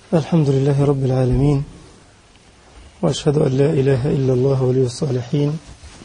الحمد لله رب العالمين وأشهد أن لا إله إلا الله ولي الصالحين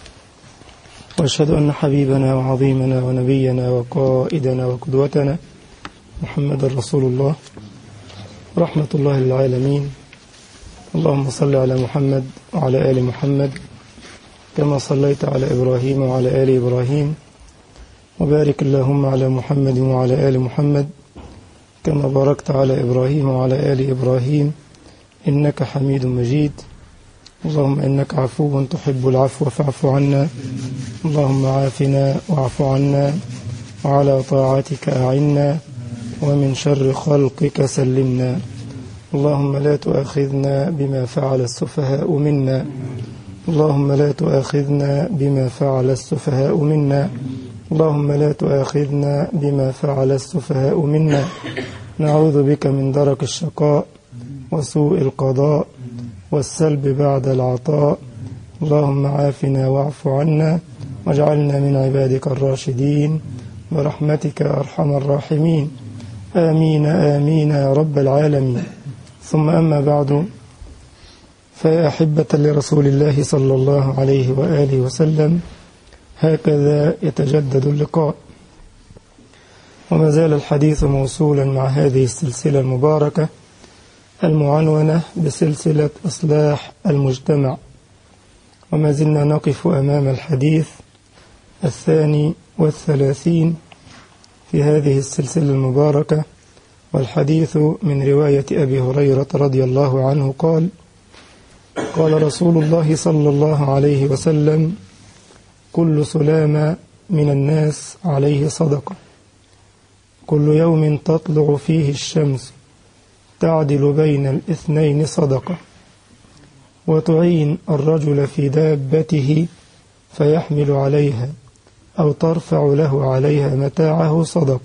وأشهد أن حبيبنا وعظيمنا ونبينا وقائدنا وقدوتنا محمد رسول الله رحمة الله للعالمين اللهم صل على محمد وعلى آل محمد كما صليت على إبراهيم وعلى آل إبراهيم وبارك اللهم على محمد وعلى آل محمد كما باركت على إبراهيم وعلى آل إبراهيم إنك حميد مجيد اللهم إنك عفو تحب العفو فاعف عنا اللهم عافنا واعف عنا وعلى طاعتك أعنا ومن شر خلقك سلمنا اللهم لا تؤاخذنا بما فعل السفهاء منا اللهم لا تؤاخذنا بما فعل السفهاء منا اللهم لا تؤاخذنا بما فعل السفهاء منا نعوذ بك من درك الشقاء وسوء القضاء والسلب بعد العطاء اللهم عافنا واعف عنا واجعلنا من عبادك الراشدين برحمتك أرحم الراحمين آمين آمين يا رب العالمين ثم أما بعد فيا أحبة لرسول الله صلى الله عليه وآله وسلم هكذا يتجدد اللقاء وما زال الحديث موصولا مع هذه السلسلة المباركة المعنونة بسلسلة إصلاح المجتمع وما زلنا نقف أمام الحديث الثاني والثلاثين في هذه السلسلة المباركة والحديث من رواية أبي هريرة رضي الله عنه قال قال رسول الله صلى الله عليه وسلم كل سلام من الناس عليه صدقة كل يوم تطلع فيه الشمس تعدل بين الاثنين صدقة وتعين الرجل في دابته فيحمل عليها أو ترفع له عليها متاعه صدقة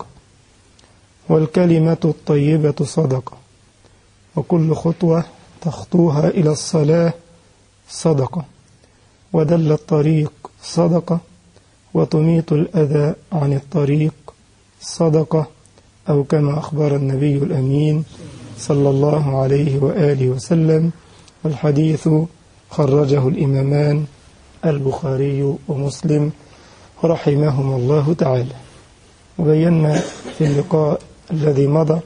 والكلمة الطيبة صدقة وكل خطوة تخطوها إلى الصلاة صدقة ودل الطريق صدقة وتميط الأذى عن الطريق صدقة أو كما أخبر النبي الأمين صلى الله عليه وآله وسلم والحديث خرجه الإمامان البخاري ومسلم رحمهم الله تعالى وبينا في اللقاء الذي مضى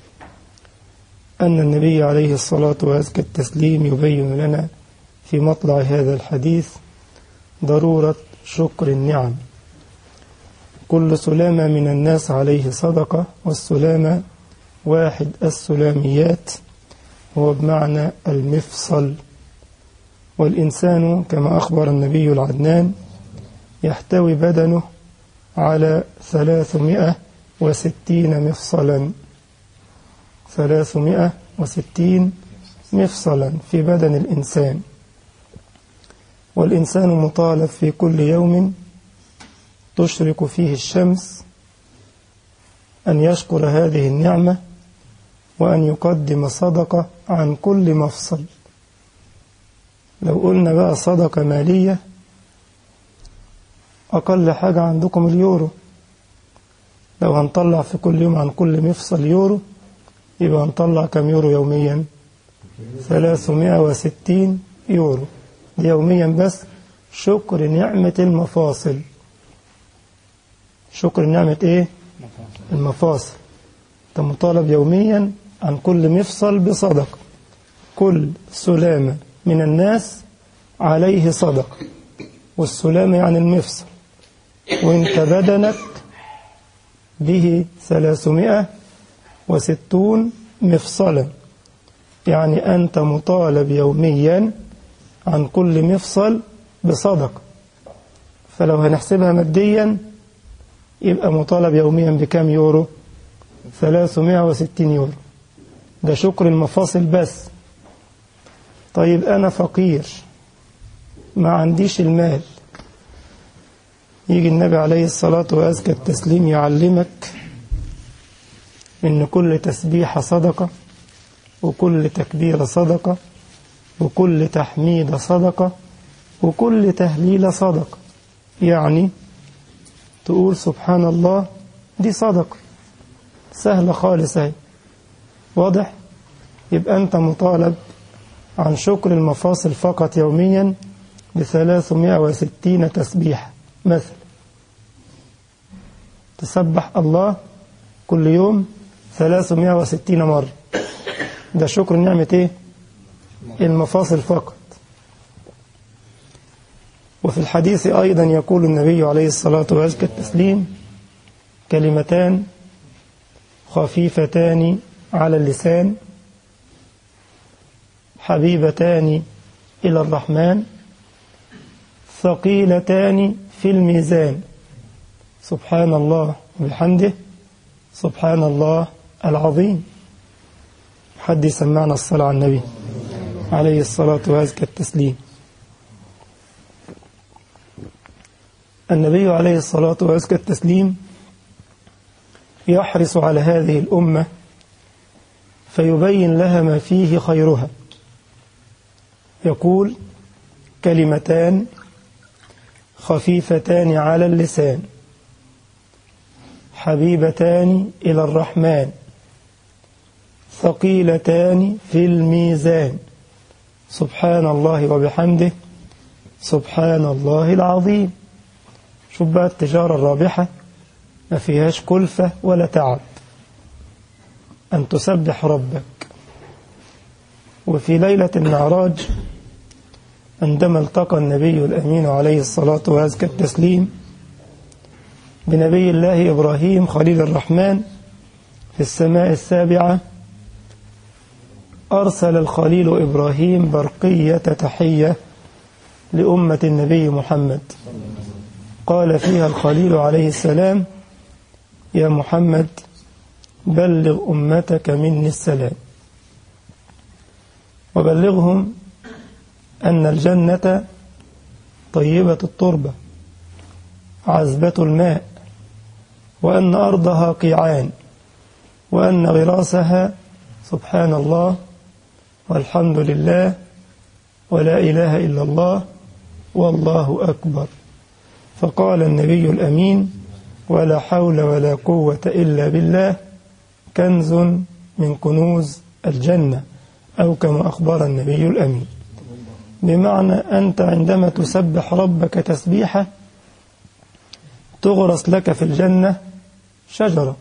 أن النبي عليه الصلاة وأزكى التسليم يبين لنا في مطلع هذا الحديث ضرورة شكر النعم كل سلامة من الناس عليه صدقة والسلامة واحد السلاميات هو بمعنى المفصل والإنسان كما أخبر النبي العدنان يحتوي بدنه على ثلاثمائة وستين مفصلا ثلاثمائة وستين مفصلا في بدن الإنسان والإنسان مطالب في كل يوم تشرق فيه الشمس أن يشكر هذه النعمة وأن يقدم صدقة عن كل مفصل لو قلنا بقى صدقة مالية أقل حاجة عندكم اليورو لو هنطلع في كل يوم عن كل مفصل يورو يبقى هنطلع كم يورو يوميا 360 يورو دي يوميا بس شكر نعمة المفاصل شكر نعمة ايه المفاصل انت مطالب يوميا عن كل مفصل بصدقة كل سلامة من الناس عليه صدقة والسلامة يعني المفصل وانت بدنك به ثلاثمائة وستون مفصلا يعني أنت مطالب يوميا عن كل مفصل بصدقة فلو هنحسبها ماديا يبقى مطالب يوميا بكام يورو 360 يورو ده شكر المفاصل بس طيب أنا فقير ما عنديش المال يجي النبي عليه الصلاة وأزكى التسليم يعلمك إن كل تسبيحة صدقة وكل تكبيرة صدقة وكل تحميد صدقة وكل تهليل صدقة يعني تقول سبحان الله دي صدقة سهلة خالص اهي واضح يبقى أنت مطالب عن شكر المفاصل فقط يوميا بثلاثمائة وستين تسبيحة مثلا تسبح الله كل يوم ثلاثمائة وستين مرة ده شكر نعمة ايه المفاصل فقط وفي الحديث أيضا يقول النبي عليه الصلاة وأزكى التسليم كلمتان خفيفتان على اللسان حبيبتان إلى الرحمن ثقيلتان في الميزان سبحان الله وبحمده سبحان الله العظيم حد يسمعنا الصلاة على النبي عليه الصلاة وأزكى التسليم النبي عليه الصلاة وأزكى التسليم يحرص على هذه الأمة فيبين لها ما فيه خيرها يقول كلمتان خفيفتان على اللسان حبيبتان إلى الرحمن ثقيلتان في الميزان سبحان الله وبحمده سبحان الله العظيم شوف بقى التجارة الرابحة ما فيهاش كلفة ولا تعب أن تسبح ربك وفي ليلة المعراج عندما التقى النبي الأمين عليه الصلاة وأزكى التسليم بنبي الله إبراهيم خليل الرحمن في السماء السابعة أرسل الخليل إبراهيم برقية تحية لأمة النبي محمد قال فيها الخليل عليه السلام يا محمد بلغ أمتك مني السلام وبلغهم أن الجنة طيبة التربة عذبة الماء وأن أرضها قيعان وأن غراسها سبحان الله والحمد لله ولا إله إلا الله والله أكبر فقال النبي الأمين ولا حول ولا قوة إلا بالله كنز من كنوز الجنة أو كما أخبر النبي الأمين بمعنى أنت عندما تسبح ربك تسبيحة تغرس لك في الجنة شجرة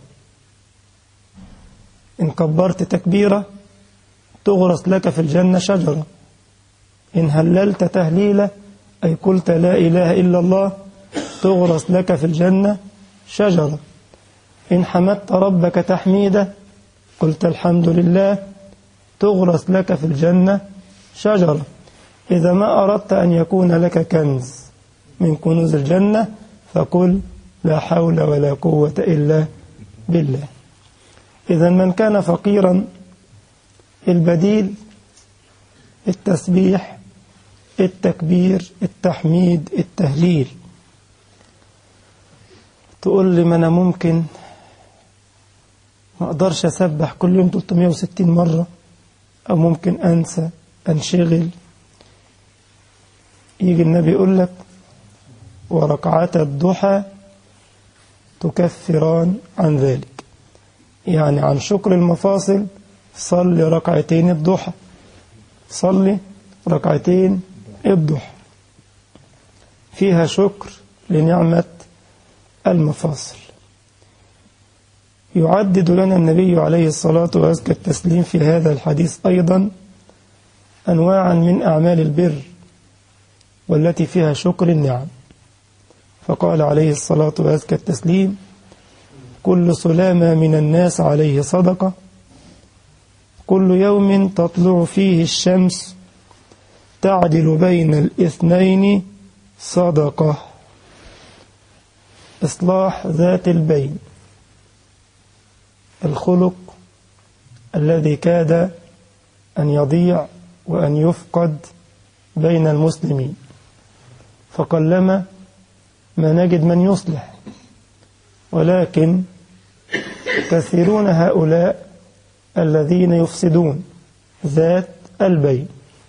إن كبرت تكبيرة تغرس لك في الجنة شجرة إن هللت تهليلة أي قلت لا إله إلا الله تغرس لك في الجنة شجرة إن حمدت ربك تحميدة قلت الحمد لله تغرس لك في الجنة شجرة إذا ما أردت أن يكون لك كنز من كنوز الجنة فقل لا حول ولا قوة إلا بالله إذا من كان فقيرا البديل التسبيح التكبير التحميد التهليل تقول لي ما أنا ممكن ما أقدرش أسبح كل يوم 360 مرة أو ممكن أنسى أنشغل يجي النبي يقول لك وركعات الضحى تكفران عن ذلك يعني عن شكر المفاصل صل ركعتين الضحى صلي ركعتين الضحى فيها شكر لنعمة المفاصل يعدد لنا النبي عليه الصلاة وأزكى التسليم في هذا الحديث أيضا أنواعا من أعمال البر والتي فيها شكر النعم فقال عليه الصلاة وأزكى التسليم كل سلامة من الناس عليه صدقة كل يوم تطلع فيه الشمس تعدل بين الاثنين صدقة إصلاح ذات البين الخلق الذي كاد أن يضيع وأن يفقد بين المسلمين فقلما ما نجد من يصلح ولكن كثيرون هؤلاء الذين يفسدون ذات البين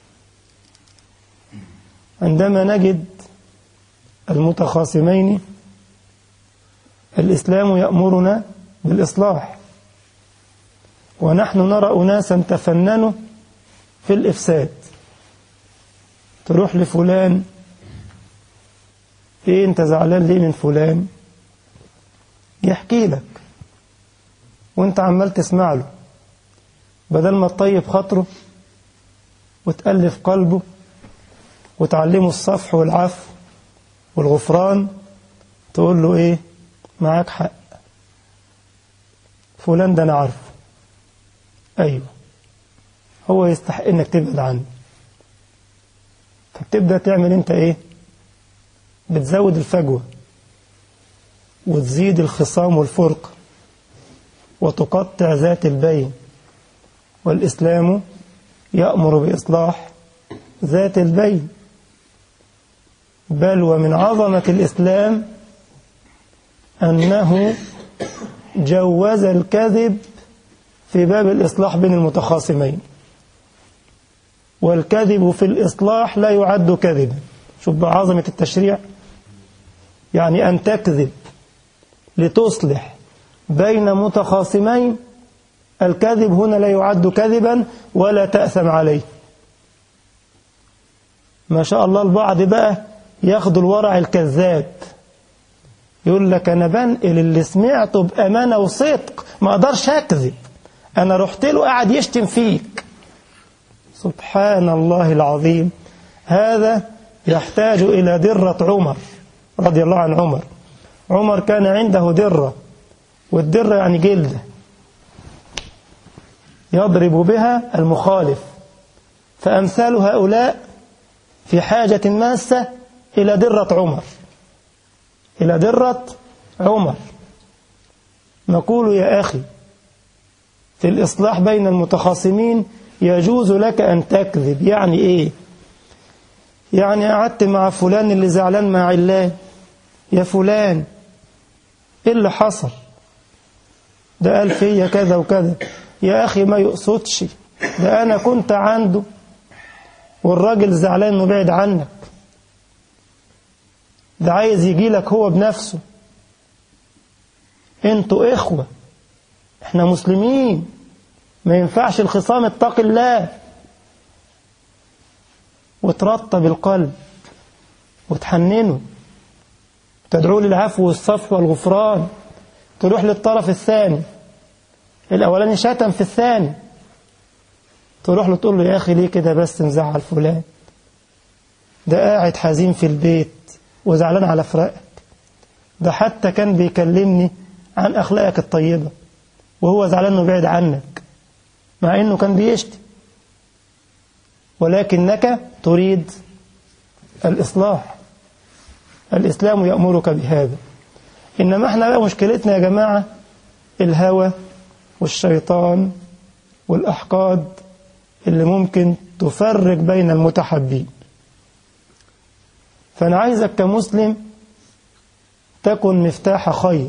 عندما نجد المتخاصمين الإسلام يأمرنا بالإصلاح ونحن نرى أناسا تفننوا في الإفساد تروح لفلان ايه انت زعلان ليه من فلان يحكي لك وانت عمال تسمع له بدل ما تطيب خاطره وتألف قلبه وتعلمه الصفح والعفو والغفران تقول له ايه معاك حق فلان ده انا عارفه ايوه هو يستحق انك تبعد عنه فبتبدأ تعمل انت ايه بتزود الفجوة وتزيد الخصام والفرقة وتقطع ذات البين والإسلام يأمر بإصلاح ذات البين بل ومن عظمة الإسلام أنه جوز الكذب في باب الإصلاح بين المتخاصمين والكذب في الإصلاح لا يعد كذبا شوف بعظمة التشريع يعني أن تكذب لتصلح بين متخاصمين الكذب هنا لا يعد كذبا ولا تأثم عليه ما شاء الله البعض بقى ياخد الورع الكذاب يقول لك أنا بنقل اللي سمعته بأمانة وصدق ما أقدرش أكذب أنا رحت له قاعد يشتم فيك سبحان الله العظيم هذا يحتاج إلى درة عمر رضي الله عن عمر عمر كان عنده درة والدرة يعني جلدة يضرب بها المخالف فأمثال هؤلاء في حاجة ماسة إلى درة عمر إلى درة عمر نقول يا أخي في الإصلاح بين المتخاصمين يجوز لك أن تكذب يعني إيه يعني قعدت مع فلان اللي زعلان مع علان يا فلان إيه اللي حصل ده قال فيا كذا وكذا يا أخي ما يقصدش ده أنا كنت عنده والراجل زعلان انه بعد عنك ده عايز يجي لك هو بنفسه انتوا إخوة احنا مسلمين ما ينفعش الخصام اتق الله وترطب القلب وتحننه تدعو للعفو والصفح والغفران تروح للطرف الثاني الأولاني شتم في الثاني تروح له تقول له يا أخي ليه كده بس نزعل فلان ده قاعد حزين في البيت وزعلان على فراقك ده حتى كان بيكلمني عن أخلاقك الطيبة وهو زعلان انه بعيد عنك مع انه كان بيشتي ولكنك تريد الإصلاح الإسلام يأمرك بهذا إنما احنا بقى مشكلتنا يا جماعة الهوى والشيطان والأحقاد اللي ممكن تفرق بين المتحبين فأنا عايزك كمسلم تكن مفتاح خير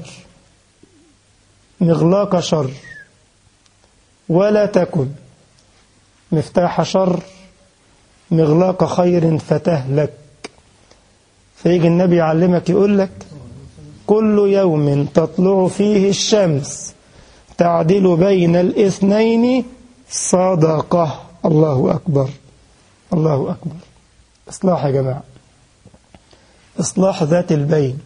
مغلاق شر ولا تكن مفتاح شر مغلاق خير فتهلك فيجي النبي يعلمك يقول لك كل يوم تطلع فيه الشمس تعدل بين الاثنين صدقة الله أكبر الله أكبر إصلاح يا جماعة إصلاح ذات البين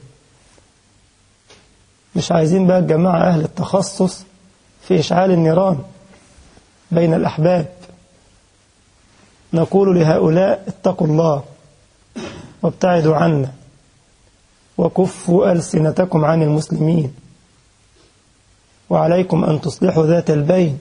مش عايزين بقى الجماعة أهل التخصص في إشعال النيران بين الأحباب نقول لهؤلاء اتقوا الله وابتعدوا عنا وكفوا ألسنتكم عن المسلمين وعليكم أن تصلحوا ذات البين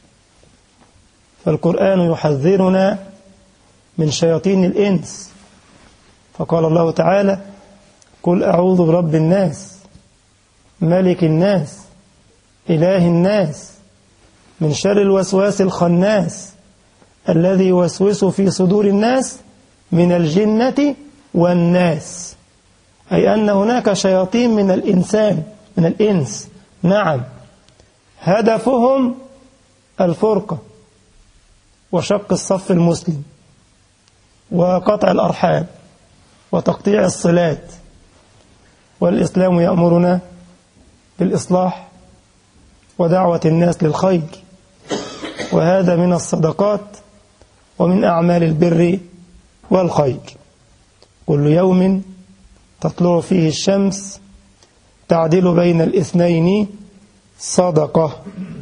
فالقرآن يحذرنا من شياطين الإنس فقال الله تعالى قل أعوذ برب الناس ملك الناس إله الناس من شر الوسواس الخناس الذي يوسوس في صدور الناس من الجنة والناس أي أن هناك شياطين من الإنسان من الإنس نعم هدفهم الفرقة وشق الصف المسلم وقطع الأرحام وتقطيع الصلات والإسلام يأمرنا بالإصلاح ودعوة الناس للخير وهذا من الصدقات ومن أعمال البر والخير كل يوم تطلع فيه الشمس تعدل بين الاثنين صدقة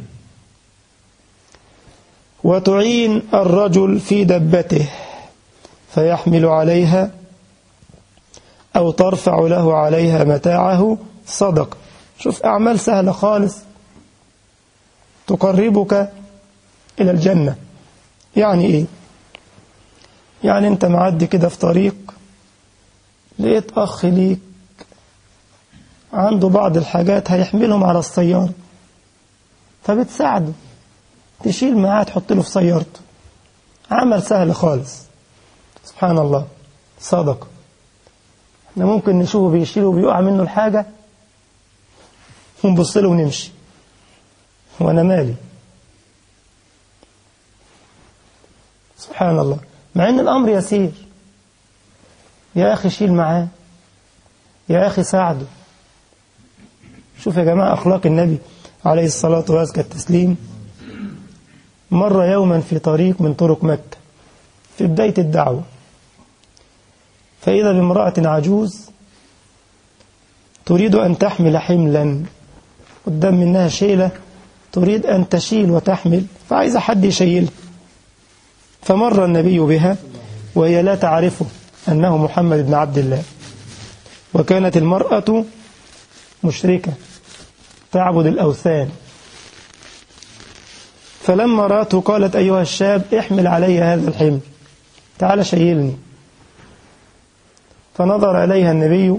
وتعين الرجل في دبته فيحمل عليها أو ترفع له عليها متاعه صدقة شوف أعمال سهلة خالص تقربك إلى الجنة يعني إيه يعني أنت معدي كده في طريق لقيت أخ ليك عنده بعض الحاجات هيحملهم على السيارة فبتساعده تشيل معاه تحط له في سيارته عمل سهل خالص سبحان الله صدقة احنا ممكن نشوفه بيشيل وبيقع منه الحاجة ونبص له ونمشي وانا مالي سبحان الله مع ان الامر يسير يا اخي شيل معاه يا اخي ساعده شوف يا جماعة اخلاق النبي عليه الصلاة وازكى التسليم مر يوما في طريق من طرق مكة في بداية الدعوة فإذا بامرأة عجوز تريد أن تحمل حملا قدام منها شيلة تريد أن تشيل وتحمل فعايز حد يشيلها فمر النبي بها وهي لا تعرفه أنه محمد بن عبد الله وكانت المرأة مشركة تعبد الأوثان فلما رأته قالت أيها الشاب احمل علي هذا الحمل تعال شيلني فنظر إليها النبي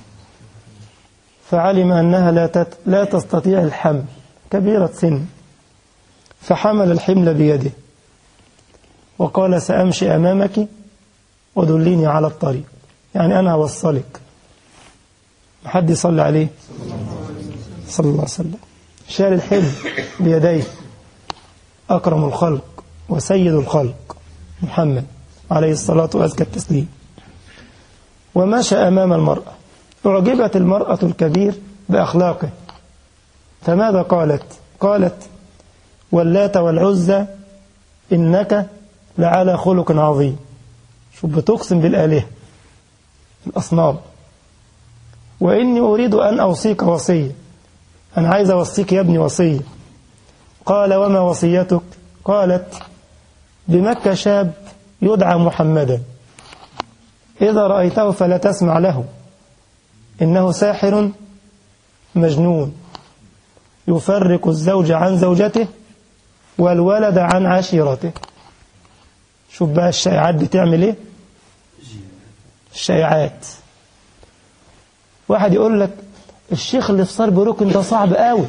فعلم أنها لا, تت لا تستطيع الحمل كبيرة سن فحمل الحمل بيده وقال سأمشي أمامك ودليني على الطريق يعني أنا أوصلك حد يصلي عليه صلى الله عليه وسلم شال الحمل بيديه أكرم الخلق وسيد الخلق محمد عليه الصلاة وأزكى التسليم ومشى أمام المرأة أعجبت المرأة الكبير بأخلاقه فماذا قالت قالت واللات والعزى إنك لعلى خلق عظيم شوف بتقسم بالآلهة الأصنام وإني أريد أن أوصيك وصية أنا عايز أوصيك يا ابني وصية قال وما وصيتك قالت بمكة شاب يدعى محمدا إذا رأيته فلا تسمع له إنه ساحر مجنون يفرق الزوج عن زوجته والولد عن عشيرته شوف بقى الشائعات بتعمل ايه الشائعات واحد يقول لك الشيخ اللي في صار بروكن ده صعب قوي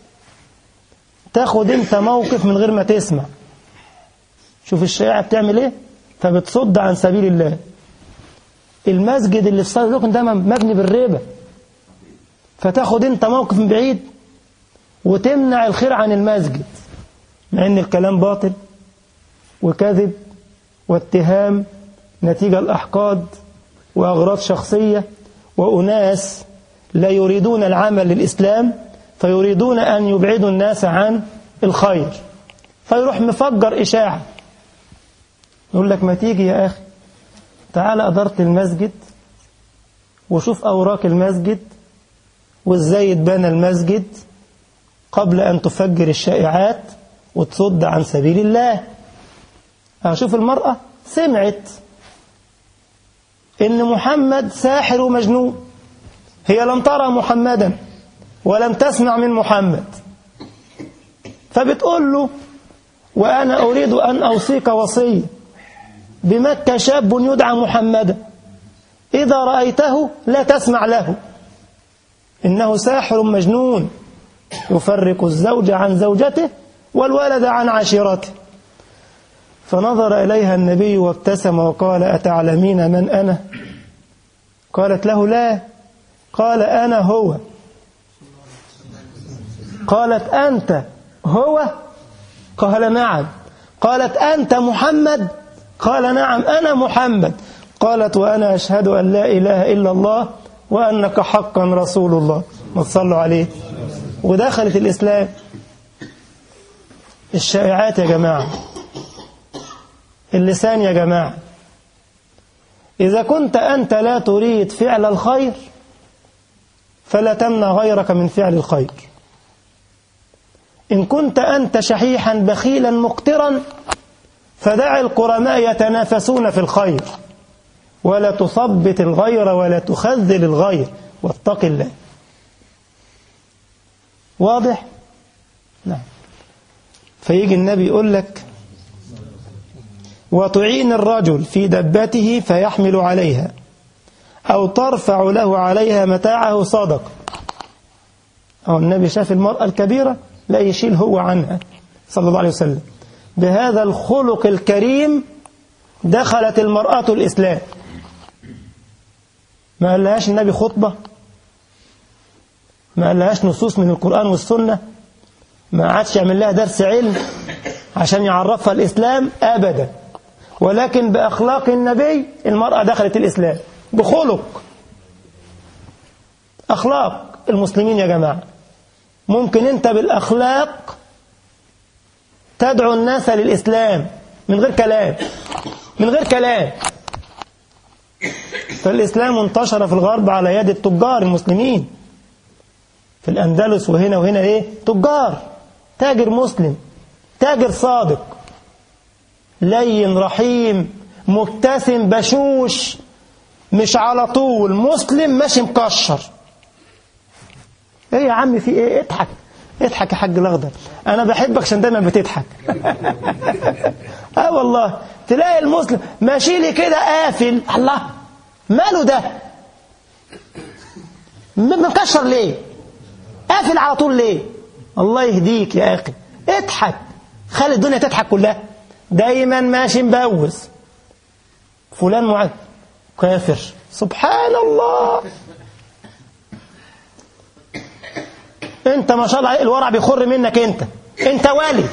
تاخد انت موقف من غير ما تسمع شوف الشائعة بتعمل ايه فبتصد عن سبيل الله المسجد اللي في صار بروكن ده مبني بالريبة فتاخد انت موقف من بعيد وتمنع الخير عن المسجد مع ان الكلام باطل وكذب واتهام نتيجة الأحقاد وأغراض شخصية وأناس لا يريدون العمل للإسلام فيريدون أن يبعدوا الناس عن الخير فيروح مفجر إشاعة يقول لك ما تيجي يا أخي تعال أدارة المسجد وشوف أوراق المسجد وإزاي يتبنى المسجد قبل أن تفجر الشائعات وتصد عن سبيل الله أشوف المرأة سمعت إن محمد ساحر ومجنون هي لم ترى محمدا ولم تسمع من محمد فبتقول له وأنا أريد أن أوصيك وصية بمكة شاب يدعى محمدا إذا رأيته لا تسمع له إنه ساحر مجنون يفرق الزوج عن زوجته والولد عن عشيرته فنظر إليها النبي وابتسم وقال أتعلمين من أنا قالت له لا قال أنا هو قالت أنت هو قال نعم قالت أنت محمد قال نعم أنا محمد قالت وأنا أشهد أن لا إله إلا الله وأنك حقا رسول الله ما تصلوا عليه ودخلت الإسلام الشائعات يا جماعة اللسان يا جماعة إذا كنت أنت لا تريد فعل الخير فلا تمنع غيرك من فعل الخير إن كنت أنت شحيحا بخيلا مقترا فدع القرماء يتنافسون في الخير ولا تثبت الغير ولا تخذل الغير واتق الله واضح نعم فيجي النبي يقول لك وتعين الرجل في دبته فيحمل عليها أو ترفع له عليها متاعه صدق أو النبي شاف المرأة الكبيرة لا يشيل هو عنها صلى الله عليه وسلم بهذا الخلق الكريم دخلت المرأة الإسلام ما قالهاش النبي خطبة ما قالهاش نصوص من القرآن والسنة ما عادش يعمل لها درس علم عشان يعرفها الإسلام أبدا ولكن بأخلاق النبي المرأة دخلت الإسلام بخلق أخلاق المسلمين يا جماعة ممكن أنت بالأخلاق تدعو الناس للإسلام من غير كلام من غير كلام فالإسلام انتشر في الغرب على يد التجار المسلمين في الأندلس وهنا وهنا إيه تجار تاجر مسلم تاجر صادق لين رحيم مبتسم بشوش مش على طول مسلم ماشي مكشر ايه يا عم في ايه اضحك اضحك يا حاج الاخضر انا بحبك عشان دايما بتضحك اه والله تلاقي المسلم ماشي لي كده قافل الله ماله ده مكشر ليه قافل على طول ليه الله يهديك يا اخي اضحك خلي الدنيا تضحك كلها دايما ماشي مبوز فلان معد كافر سبحان الله انت ما شاء الله الورع بيخر منك انت انت والي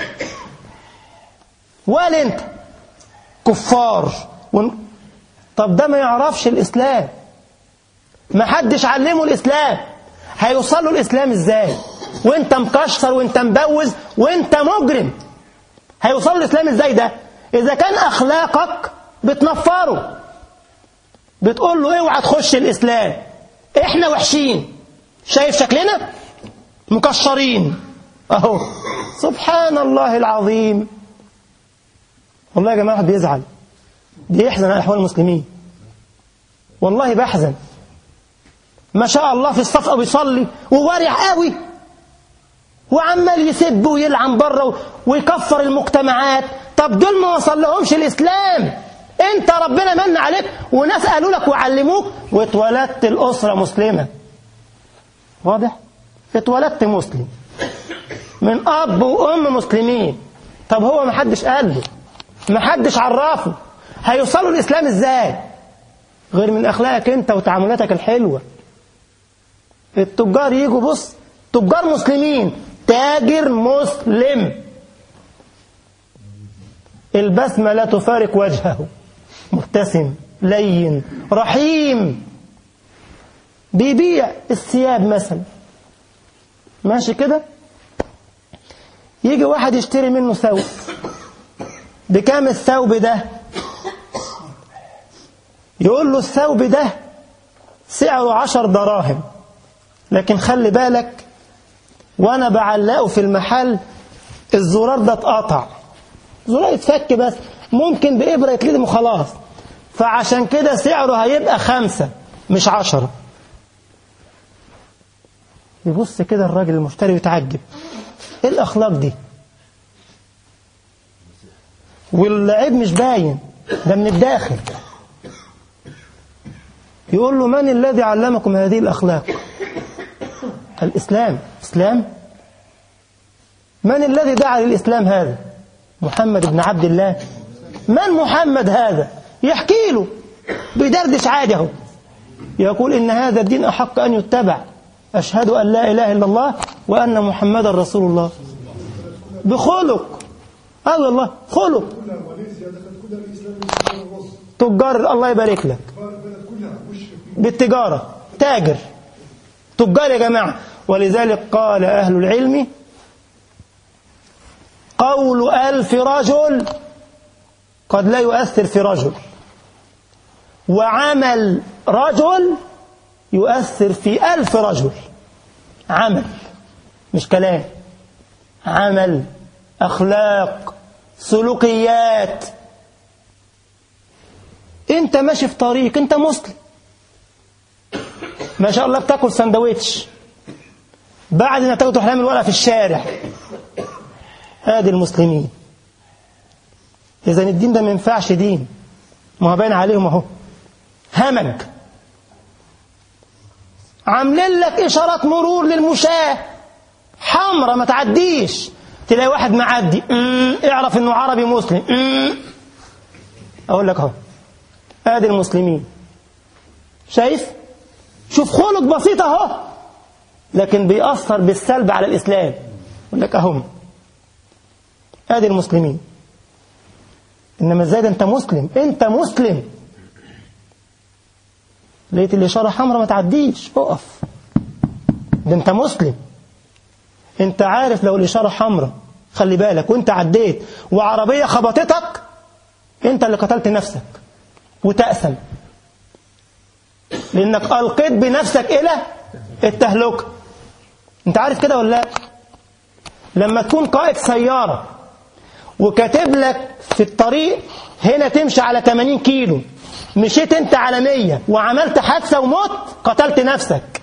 والي انت كفار ون... طب ده ما يعرفش الاسلام ما حدش علمه الاسلام هيوصل له الاسلام ازاي وانت مكشر وانت مبوز وانت مجرم هيوصل له الاسلام ازاي ده اذا كان اخلاقك بتنفره بتقول له اوعى تخش الاسلام احنا وحشين شايف شكلنا مكشرين اهو سبحان الله العظيم والله يا جماعه بيزعل بيحزن على احوال المسلمين والله بحزن ما شاء الله في الصف بيصلي وورع قوي وعمال يسب ويلعن بره ويكفر المجتمعات طب دول ما وصلهمش الاسلام انت ربنا من عليك وناس قالوا لك وعلموك واتولدت الاسره مسلمه واضح اتولدت مسلم من اب وام مسلمين طب هو ما حدش قال له ما حدش عرفه هيوصلوا الاسلام ازاي غير من اخلاقك انت وتعاملاتك الحلوه التجار يجوا بص تجار مسلمين تاجر مسلم البسمة لا تفارق وجهه مبتسم لين رحيم بيبيع الثياب مثلا ماشي كده يجي واحد يشتري منه ثوب بكام الثوب ده يقول له الثوب ده سعره عشر دراهم لكن خلي بالك وانا بعلقه في المحل الزرار ده اتقطع زرار يتفك بس ممكن بإبرة يتلدم وخلاص فعشان كده سعره هيبقى خمسة مش عشرة يبص كده الراجل المشتري ويتعجب ايه الأخلاق دي والعيب مش باين ده من الداخل يقول له من الذي علمكم هذه الأخلاق الإسلام إسلام من الذي دعا للإسلام هذا محمد بن عبد الله من محمد هذا يحكي له بيدردش عادي اهو يقول إن هذا الدين أحق أن يتبع أشهد أن لا إله إلا الله وأن محمدا رسول الله بخلق أه والله خلق تجار الله يبارك لك بالتجارة تاجر تجار يا جماعة ولذلك قال أهل العلم قول ألف رجل قد لا يؤثر في رجل وعمل رجل يؤثر في ألف رجل عمل مش كلام عمل أخلاق سلوكيات انت ماشي في طريق انت مسلم ما شاء الله بتاكل سندوتش بعد ما تاخد حلام الورقه في الشارع ادي المسلمين اذا الدين ده ما ينفعش دين ما هو باين عليهم اهو همج عاملين لك اشارات مرور للمشاة حمرة ما تعديش تلاقي واحد معدي ام اعرف انه عربي مسلم ام اقول لك اهو ادي المسلمين شايف شوف خلق بسيط اهو لكن بيأثر بالسلب على الإسلام يقول لك أهم ادي المسلمين إنما ازاي ده أنت مسلم أنت مسلم لقيت الإشارة حمراء ما تعديش اقف ده أنت مسلم أنت عارف لو الإشارة حمراء خلي بالك وأنت عديت وعربية خبطتك أنت اللي قتلت نفسك وتأثم لأنك ألقيت بنفسك إلى التهلكة أنت عارف كده ولا لا لما تكون قائد سيارة وكاتب لك في الطريق هنا تمشي على 80 كيلو مشيت انت على 100 وعملت حادثة ومت قتلت نفسك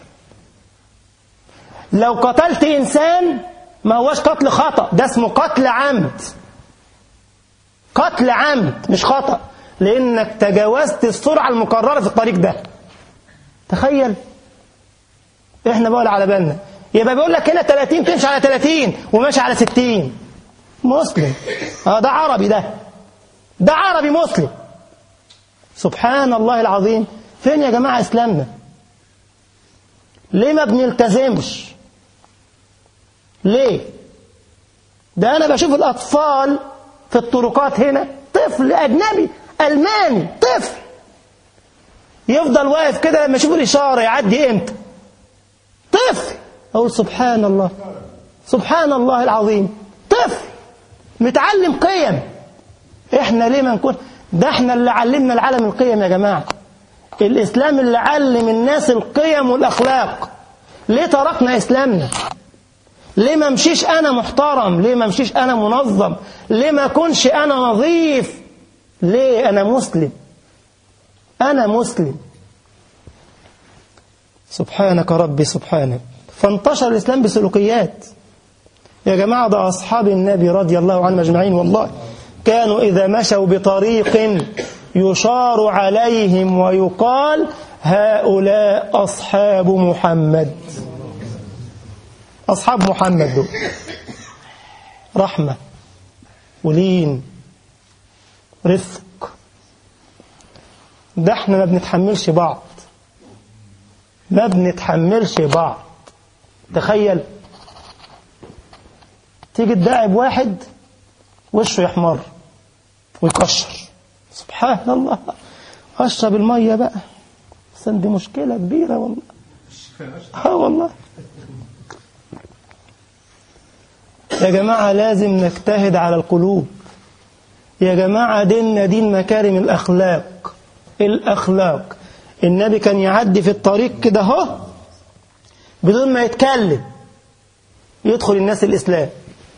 لو قتلت إنسان ما هوش قتل خطأ ده اسمه قتل عمد قتل عمد مش خطأ لأنك تجاوزت السرعة المقررة في الطريق ده تخيل احنا بقول على بالنا يبقى بيقول لك هنا 30 تمشي على 30 وماشي على 60 مسلم اه ده عربي ده ده عربي مسلم سبحان الله العظيم فين يا جماعة إسلامنا ليه ما بنلتزمش ليه ده أنا بشوف الأطفال في الطرقات هنا طفل أجنبي ألماني طفل يفضل واقف كده لما يشوف الإشارة يعدي إمتى طفل أقول سبحان الله سبحان الله العظيم طفل متعلم قيم إحنا ليه ما نكون ده إحنا اللي علمنا العالم القيم يا جماعة الإسلام اللي علم الناس القيم والأخلاق ليه تركنا إسلامنا ليه ما مشيش أنا محترم ليه ما مشيش أنا منظم ليه ما كنش أنا نظيف ليه أنا مسلم أنا مسلم سبحانك ربي سبحانك فانتشر الإسلام بسلوكيات يا جماعة ده أصحاب النبي رضي الله عنهم أجمعين والله كانوا إذا مشوا بطريق يشار عليهم ويقال هؤلاء أصحاب محمد أصحاب محمد دول رحمة ولين رفق ده احنا ما بنتحملش بعض ما بنتحملش بعض تخيل تيجي تداعب واحد وشه يحمر ويكشر سبحان الله اشرب الميه بقى بس دي مشكله كبيره والله اه والله يا جماعه لازم نجتهد على القلوب يا جماعه ديننا دين مكارم الاخلاق الاخلاق النبي كان يعدي في الطريق كده اهو بدون ما يتكلم يدخل الناس الاسلام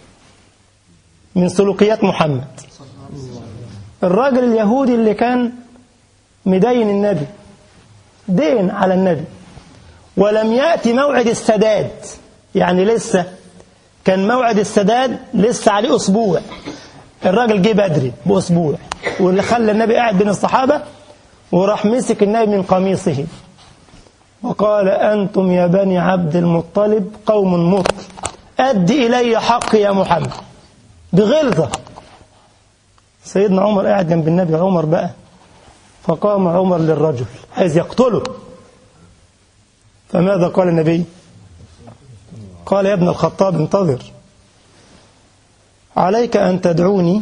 من سلوكيات محمد الراجل اليهودي اللي كان مدين النبي دين على النبي ولم يأتي موعد السداد يعني لسه كان موعد السداد لسه عليه أسبوع الراجل جه بدري بأسبوع واللي خلى النبي قاعد بين الصحابة وراح مسك النبي من قميصه وقال أنتم يا بني عبد المطلب قوم مطل أد إلي حق يا محمد بغلظة سيدنا عمر قاعد جنب النبي عمر بقى فقام عمر للرجل عايز يقتله فماذا قال النبي قال يا ابن الخطاب انتظر عليك أن تدعوني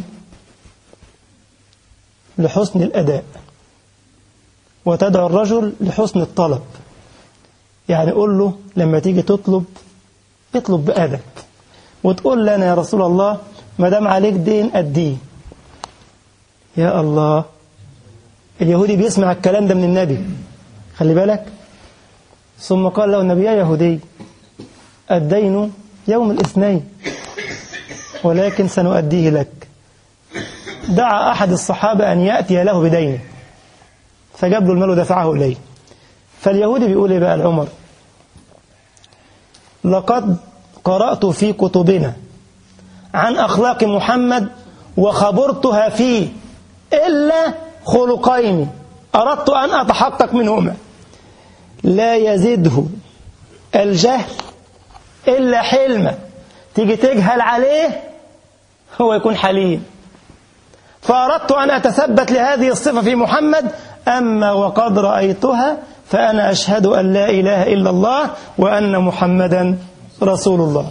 لحسن الأداء وتدعو الرجل لحسن الطلب يعني قول له لما تيجي تطلب اطلب بأدب وتقول لنا يا رسول الله ما دام عليك دين أديه يا الله اليهودي بيسمع الكلام ده من النبي خلي بالك ثم قال له النبي يا يهودي الدين يوم الاثنين ولكن سنؤديه لك دعا أحد الصحابة أن يأتي له بدينه فجاب له المال ودفعه إليه فاليهودي بيقول إيه بقى العمر لقد قرأت في كتبنا عن أخلاق محمد وخبرتها فيه إلا خلقين أردت أن أتحقق منهما لا يزده الجهل إلا حلمة تيجي تجهل عليه هو يكون حليم فأردت أن أتثبت لهذه الصفة في محمد أما وقد رأيتها فأنا أشهد أن لا إله إلا الله وأن محمدا رسول الله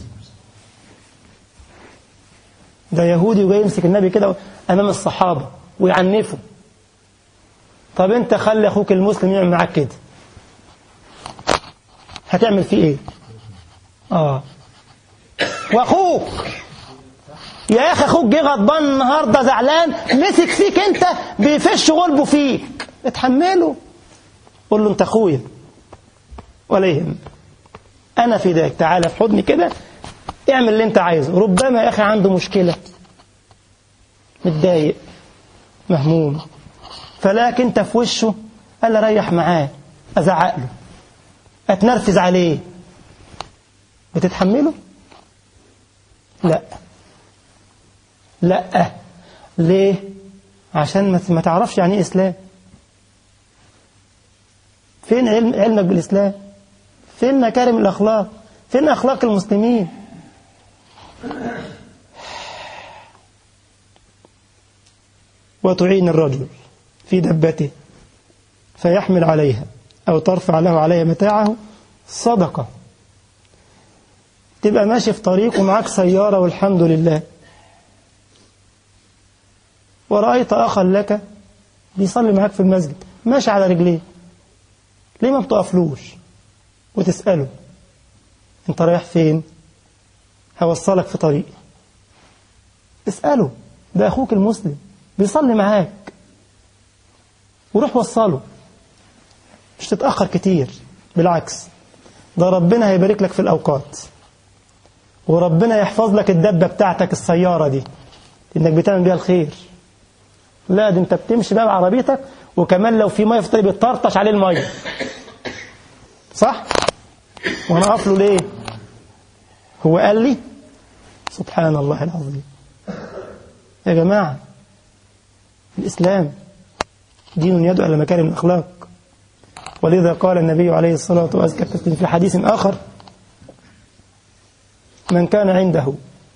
ده يهودي وجاي يمسك النبي كده أمام الصحابة ويعنفه طب أنت خلي أخوك المسلم يعمل معاك كده هتعمل فيه إيه آه وأخوك يا أخي أخوك جه غضبان النهاردة زعلان مسك فيك أنت بيفش غلبه فيك اتحمله قول له أنت أخويا ولا يهم أنا في ذاك تعالى في حضني كده اعمل اللي أنت عايزه ربما يا أخي عنده مشكلة متضايق مهموم فلاك أنت في وشه قال لي ريح معاه أزعق له أتنرفز عليه بتتحمله؟ لا لا ليه؟ عشان ما تعرفش يعني ايه إسلام فين علم علمك بالإسلام فين مكارم الأخلاق فين أخلاق المسلمين وتعين الرجل في دبته فيحمل عليها أو ترفع له عليها متاعه صدقة تبقى ماشي في طريق ومعاك سيارة والحمد لله ورأيت أخا لك بيصلي معاك في المسجد ماشي على رجليه ليه ما بتقفلوش وتسأله انت رايح فين هوصلك في طريقي اسأله ده أخوك المسلم بيصلي معاك وروح وصله مش تتأخر كتير بالعكس ده ربنا هيبارك لك في الأوقات وربنا يحفظ لك الدبة بتاعتك السيارة دي إنك بتعمل بيها الخير لا ده انت بتمشي بقى بعربيتك وكمان لو في ميه في الطريق بتطرطش عليه الميه صح وانا اقف له ليه هو قال لي سبحان الله العظيم يا جماعه الاسلام دين يدعو الى مكارم الاخلاق ولذا قال النبي عليه الصلاه والسلام في حديث اخر من كان عنده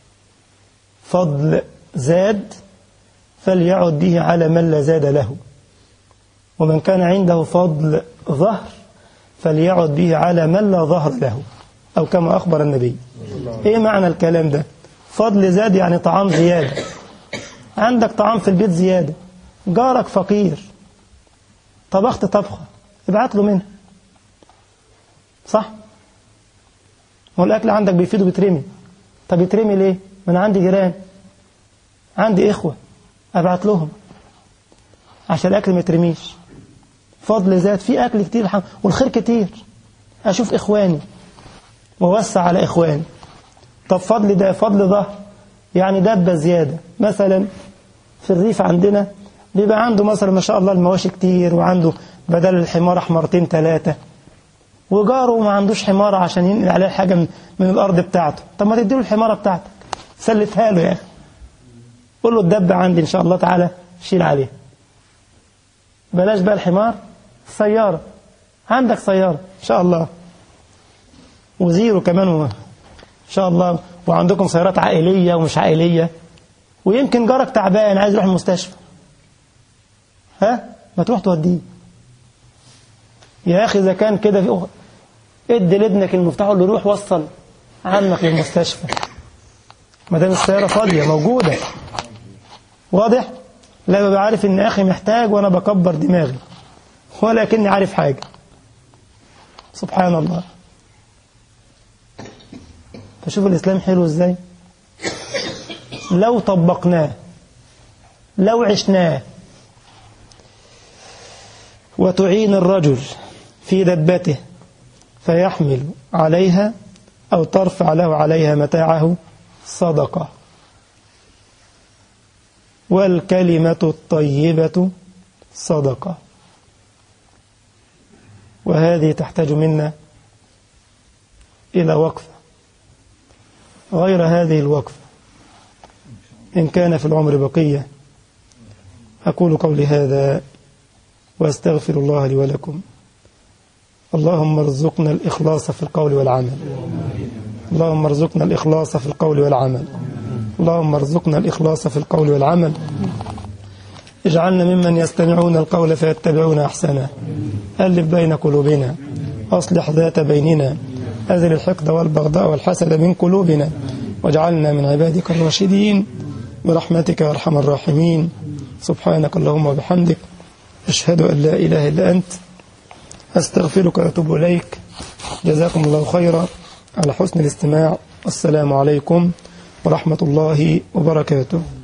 فضل زاد فليعد به على من لا زاد له ومن كان عنده فضل ظهر فليعد به على من لا ظهر له أو كما أخبر النبي إيه معنى الكلام ده فضل زاد يعني طعام زيادة عندك طعام في البيت زيادة جارك فقير طبخت طبخة ابعت له منها صح هو الأكل عندك بيفيد وبيترمي طب يترمي ليه ما أنا عندي جيران عندي إخوة أبعت لهم عشان الأكل ما يترميش فضل زاد في أكل كتير الحمد والخير كتير أشوف إخواني ووسع على إخواني طب فضل ده فضل ظهر يعني دبة زيادة مثلا في الريف عندنا بيبقى عنده مثلا ما شاء الله المواشي كتير وعنده بدل الحمار حمارتين ثلاثة وجاره ما عندوش حمارة عشان ينقل عليه حاجة من, من الأرض بتاعته طب ما تديله الحمارة بتاعتك سلفها له يا أخي قول له الدب عندي إن شاء الله تعالى شيل عليه بلاش بقى الحمار سيارة عندك سيارة إن شاء الله وزيرو كمان و... إن شاء الله وعندكم سيارات عائلية ومش عائلية ويمكن جارك تعبان عايز يروح المستشفى ها ما تروح توديه يا أخي إذا كان كده في ادي لابنك المفتاح اللي روح وصل عمك للمستشفى ما دام السيارة فاضية موجودة واضح؟ لا ببقى عارف ان اخي محتاج وانا بكبر دماغي ولكني عارف حاجة سبحان الله فشوف الاسلام حلو ازاي لو طبقناه لو عشناه وتعين الرجل في دبته فيحمل عليها أو ترفع له عليها متاعه صدقة والكلمة الطيبة صدقة وهذه تحتاج منا إلى وقفة غير هذه الوقفة إن كان في العمر بقية أقول قولي هذا وأستغفر الله لي ولكم اللهم ارزقنا الإخلاص في القول والعمل اللهم ارزقنا الإخلاص في القول والعمل اللهم ارزقنا الإخلاص في القول والعمل اجعلنا ممن يستمعون القول فيتبعون أحسنه ألف بين قلوبنا أصلح ذات بيننا أذل الحقد والبغضاء والحسد من قلوبنا واجعلنا من عبادك الراشدين برحمتك يا أرحم الراحمين سبحانك اللهم وبحمدك أشهد أن لا إله إلا أنت أستغفرك وأتوب إليك جزاكم الله خيرا على حسن الاستماع والسلام عليكم ورحمة الله وبركاته